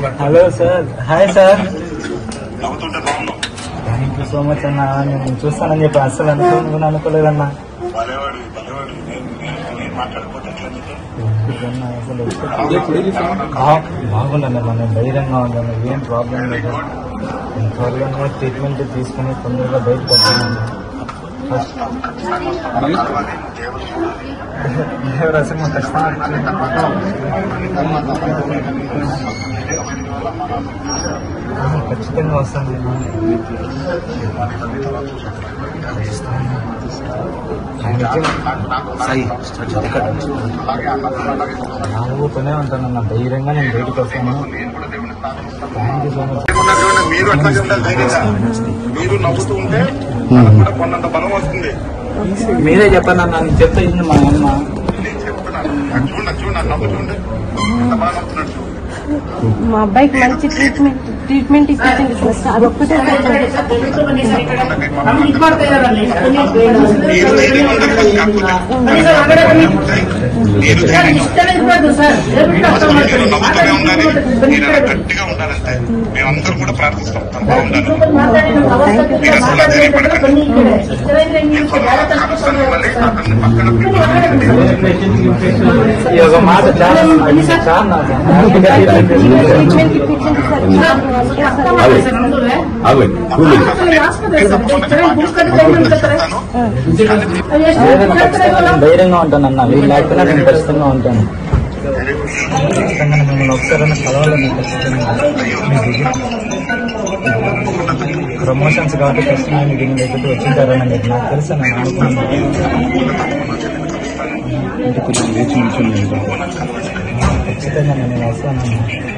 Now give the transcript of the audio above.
Hello sir hi sir నవ్వుతుంటే బాగున్నావు thank you so much అన్న నేను చూస్తానని చెప్పి అస్సలు అనుకో అనుకోలేదన్నా భలేవాడు భలేవాడు నేను నేను- నేను మాట్లాడకపోతే ఎట్లా నీకు? అన్న, అసలు బా- బాగుందన్న మనం ధైర్యంగా ఉందన్న ఏం ప్రాబ్లం లేదు నేను త్వరగానే ట్రీట్మెంట్ తీసుకుని తొందరగా బయటకు వస్తానన్న ఫస్ట్ తర్వాత దేవుడు చూడాలి. రసం ఖచ్చితంగా వస్తుంది నాలుగుతూనే ఉంటానన్న ధైర్యంగా నేను బయటకు వస్తాను థ్యాంక్ యూ సో మచ్ లేకుండా చూడండి, మీరు అట్లాగే ఉండాలి ధైర్యంగా మీరు నవ్వుతూ ఉంటే మనకు కూడా కొన్నంత బలం వస్తుంది మీరే చెప్పండి అన్న నేను చెప్తే ఇది మా అమ్మ నేను చెప్తున్నాను అది చూడండి చూడండి నవ్వు చూడండి ఎంత బాగా నవ్వుతున్నాడు చూడు. మా అబ్బాయికి మంచి ట్రీట్మెంట్ ట్రీట్మెంట్ ఇప్పించండి ఫస్ట్ అదొక్కటే మీరు ధైర్యంగా ఉండాలి కాకపోతే మీరు ధైర్యంగా ఉండాలి. మీరు నవ్వుతూనే ఉండాలి మీరు అలా గట్టిగా ఉండాలంటే మేమందరం కూడా ప్రార్థిస్తాం తను బాగుండాలి మీరు అసలు ధైర్యపడకండి నేను త్వరగా కలుస్తాను మళ్ళీ అతన్ని పక్కన పెట్టుకోండి. ఈ ఒక మాట చాలా ఇది చాలా నాకు ట్రీట్మెంట్ ఇప్పించండి లేదన్న ఖచ్చితంగా నేను ధైర్యంగా ఉంటాను అన్న వీళ్ళు లేకపోయినా నేను ఖచ్చితంగా ఉంటాను ఖచ్చితంగా మిమ్మల్ని ఒకసారి కలవాలని ఖచ్చితంగా ప్రమోషన్స్ కాబట్టి ఖచ్చితంగా మీకు దీని దగ్గరికి వచ్చింటారని మీకు నాకు తెలుసు నేను అనుకున్నాను ఖచ్చితంగా నేను వస్తాను